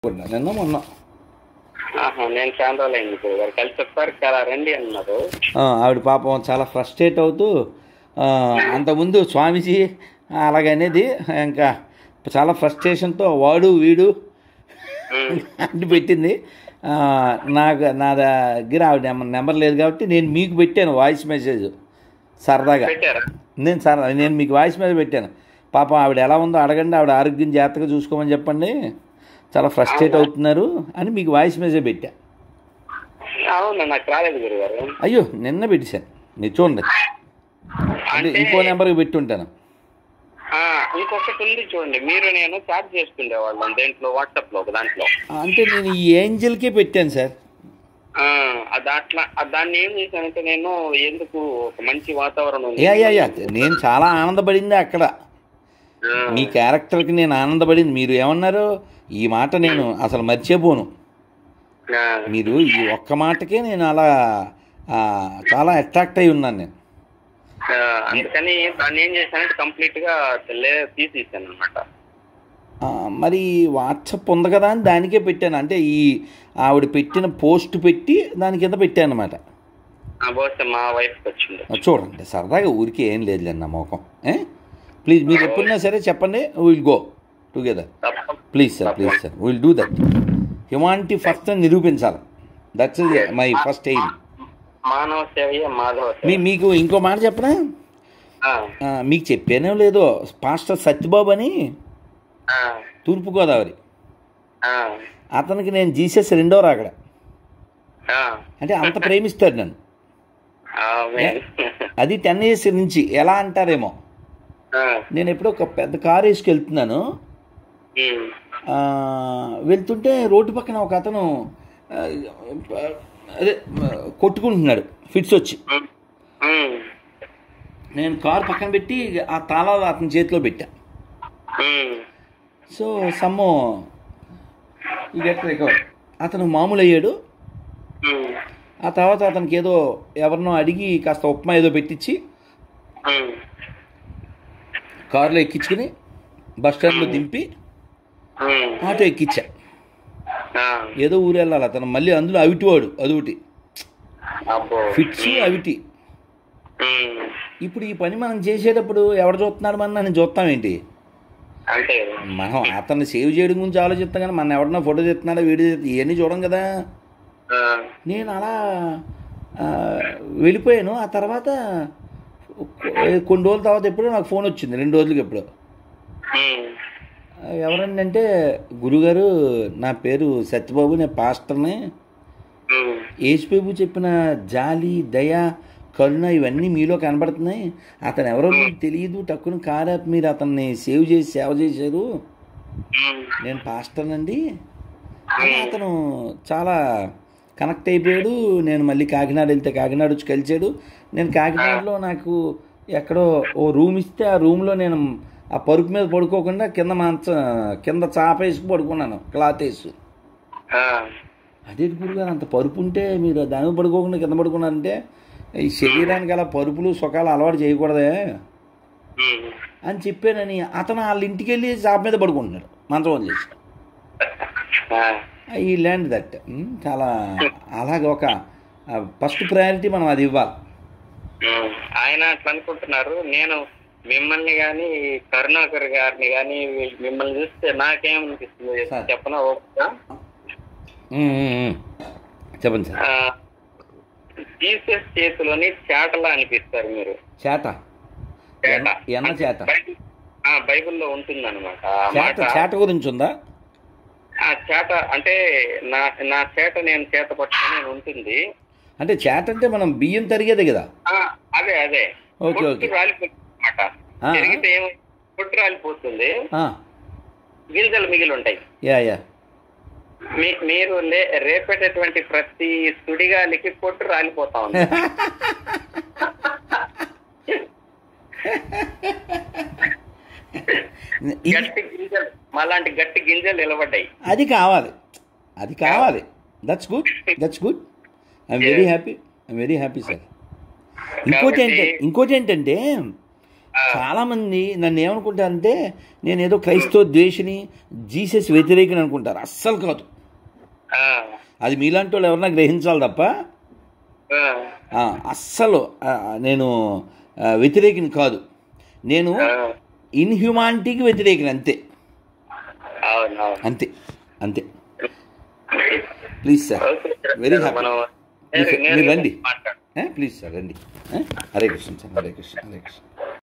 నిన్న మొన్న ఆహా, నేను చాలా రోజులు అయింది గురువు గారు కలిసి ఒకసారి చాలా రండి అన్నారు ఆ, ఆవిడ పాపం చాలా ఫ్రస్ట్రేట్ అవుతూ ఆ, అంతకుముందు స్వామీజీ అలాగనేది ఇంకా చాలా ఫ్రస్ట్రేషన్తో వాడు వీడు ఉమ్, అంటు పెట్టింది ఆ, నాకు నా దగ్గర ఆవిడ నెంబర్ నెంబర్ లేదు కాబట్టి నేను మీకు పెట్టాను వాయిస్ మెసేజ్ సరదాగా పెట్టారా నేను సరదా నేను మీకు వాయిస్ మెసేజ్ పెట్టాను పాపం ఆవిడ ఎలా ఉందో అడగండి ఆవిడ ఆరోగ్యం జాగ్రత్తగా చూసుకోమని చెప్పండి చాలా ఫ్రస్ట్రేట్ అవుతున్నారు అని మీకు వాయిస్ మెసేజ్ పెట్టా అవును నాకు రాలేదు గురువు గారు అయ్యో నిన్న పెట్టేశాను మీరు చూడండి అంటే ఇంకో నెంబర్కి పెట్టి ఉంటాను ఆ, ఇంకొకటి ఉంది చూడండి మీరు నేను చాట్ చేసుకుండేవాళ్ళం దేంట్లో వాట్సాప్ లో ఒక దాంట్లో అంటే నేను ఈ ఏంజల్కే పెట్టాను సార్ ఆ, ఆ దాంట్లో ఆ దాన్ని ఏం చేశానంటే నేను ఎందుకు ఒక మంచి వాతావరణం ఉంది యా యా యా నేను చాలా ఆనందపడింది అక్కడ ఆ, మీ క్యారెక్టర్కి నేను ఆనందపడింది మీరు ఏమన్నారు ఈ మాట నేను అసలు మర్చిపోను ఆ, మీరు ఈ ఒక్క మాటకే నేను అలా ఆ, చాలా అట్రాక్ట్ అయి ఉన్నాను నేను ఆ, అందుకని దాన్ని ఏం చేశానంటే కంప్లీట్ గా లే తీసేసాను అనమాట ఆ, మరి వాట్సప్ ఉంది కదా అని దానికే పెట్టాను అంటే ఈ ఆవిడ పెట్టిన పోస్ట్ పెట్టి దాని కింద పెట్టాను అనమాట బహుశా మా వైఫ్ వచ్చింది చూడండి సరదాగా ఊరికి ఏం లేదులేండి నా మొఖం ఏ ప్లీజ్ మీరు ఎప్పుడైనా సరే చెప్పండి విల్ గో టుగెదర్ తప్ప please sir please sir will do that humanity first అని నిరూపించాలి దట్స్ మై ఫస్ట్ ఎయిమ్ మానవ సేవయే మాధవ సేవ మీ మీకు ఇంకో మాట చెప్పనా ఆ, ఆ, మీకు చెప్పానో లేదో పాస్టర్ సత్యబాబు అని ఆ, తూర్పుగోదావరి ఆ, అతనికి నేను జీసస్ రెండో రాకడ ఆ, అంటే అంత ప్రేమిస్తాడు నన్ను ఆమేన్. అది టెన్ ఇయర్స్ నుంచి ఎలా అంటారేమో ఆ, నేను ఎప్పుడో ఒక పెద్ద కారు వేసుకెళ్తున్నాను ఉమ్, ఆ, వెళ్తుంటే రోడ్డు పక్కన ఒక అతను ఆ, అదే ఆ, కొట్టుకుంటున్నాడు ఫిట్స్ వచ్చి ఉమ్, ఉమ్, నేను కారు పక్కన పెట్టి ఆ తాళాలు అతని చేతిలో పెట్టా ఉమ్, సో సమ్ము ఈ గెట్ రికవర్ అతను మామూలు అయ్యాడు ఉమ్, ఆ తర్వాత అతనికి ఏదో ఎవరినో అడిగి కాస్త ఉప్మా ఏదో పెట్టించి ఉమ్, కారులో ఎక్కించుకుని బస్ స్టాండ్లో దింపి ఉమ్, ఆటో ఎక్కించా ఆ, ఏదో ఊరు వెళ్ళాలి అతను మళ్ళీ అందులో అవిటివాడు అదొకటి అబ్బో ఫిట్స్ అవిటి ఉమ్, ఇప్పుడు ఈ పని మనం చేసేటప్పుడు ఎవడు చూస్తున్నాడు మన నేను చూస్తామేంటి అంతే మనం అతన్ని సేవ్ చేయడం గురించి ఆలోచిస్తాం కానీ మన ఎవడన్నా ఫోటో తెస్తున్నాడా వీడియో తెస్తున్నా ఇవన్నీ చూడం కదా ఆ, నేను అలా ఆ, వెళ్ళిపోయాను ఆ తర్వాత కొన్ని రోజుల తర్వాత ఎప్పుడో నాకు ఫోన్ వచ్చింది రెండు రోజులకి ఎప్పుడో ఉమ్, ఎవరండి అంటే గురుగారు నా పేరు సత్యబాబు నేను పాస్టర్ని ఉమ్, యేసుబాబు చెప్పిన జాలి దయ కరుణ ఇవన్నీ మీలో కనబడుతున్నాయి అతను ఎవరో మీకు తెలియదు టక్కున కారాప్ మీరు అతన్ని సేవ్ చేసి సేవ చేశారు ఉమ్, నేను పాస్టర్నండి అని అతను చాలా కనెక్ట్ అయిపోయాడు నేను మళ్ళీ కాకినాడ వెళ్తే కాకినాడ వచ్చి కలిశాడు నేను కాకినాడలో నాకు ఎక్కడో ఓ రూమ్ ఇస్తే ఆ రూమ్లో నేను ఆ పరుపు మీద పడుకోకుండా కింద మంచ కింద చాప వేసి పడుకున్నాను క్లాత్ వేసి ఆ, అదే గురుగారు అంత పరుపు ఉంటే మీరు దాని మీద పడుకోకుండా కింద పడుకున్నారంటే ఈ శరీరానికి అలా పరుపులు సుఖాలు అలవాటు చేయకూడదే ఉమ్, అని చెప్పానని అతను వాళ్ళ ఇంటికి వెళ్ళి చాప మీద పడుకుంటున్నాడు మంత్రం వదిలేసి ఆ, ఈ ల్యాండ్ దట్ చాలా అలాగే ఒక ఫస్ట్ ప్రయారిటీ మనం అది ఇవ్వాలి ఉమ్, ఆయన అట్లా అనుకుంటున్నారు నేను మిమ్మల్ని గాని కరుణాకర్ గారిని గాని మిమ్మల్ని చూస్తే నాకేమనిపిస్తుంది సార్. చెప్పనా ఓకేనా ఉమ్, ఉమ్, ఉమ్. చెప్పండి సార్ ఆ, జీసస్ చేతిలోని చేటలా అనిపిస్తారు మీరు చేట చేట ఎన్న- ఎన్న చేట బైబిల్- ఆ, బైబిల్లో ఉంటుంది అనమాట ఆ చేట మాట చేట గురించి ఉందా ఆ చేట అంటే నా నా చేట నేను చేత పట్టుకొని అని ఉంటుంది అంటే చేట అంటే మనం బియ్యం తరిగేదే కదా ఆ, అదే అదే ఓకే, పొట్టు ఓకే. రాలిపోతుంది అనమాట ఆ. తిరిగితే ఏమో పొట్టు రాలిపోతుంది ఆ, గింజలు మిగిలి ఉంటాయి యా యా మీ- మీరు లే- రేపేటటువంటి ప్రతి సుడిగాలికి పొట్టు రాలిపోతా ఉంది ఇది గట్టి గింజలు మాలాంటి గట్టి గింజలు నిలబడ్డాయి అది కావాలి అది కావాలి that's good that's good I'm very happy I'm very happy sir ఇంకోటి కాబట్టి- ఏంటంటే ఇంకోటి ఏంటంటే చాలామంది నన్ను ఏమనుకుంటారంటే నేను ఏదో క్రైస్తవ ద్వేషిని జీసస్ వ్యతిరేకిని అనుకుంటారు అస్సలు కాదు ఆ, అది మీలాంటి వాళ్ళు ఎవరన్నా గ్రహించాలి తప్ప ఆ, ఆ, అస్సలు ఆ, నేను ఆ, వ్యతిరేకిని కాదు నేను ఆ. ఇన్హ్యూమానిటీకి వ్యతిరేకిని అంతే అవును అవును అంతే అంతే please sir okay sir. Very happy మనం మీరు నేరుగా రండి మాట్లాడు ప్లీజ్ సార్ రండి ఏ? హరే కృష్ణ సార్ హరే కృష్ణ హరే కృష్ణ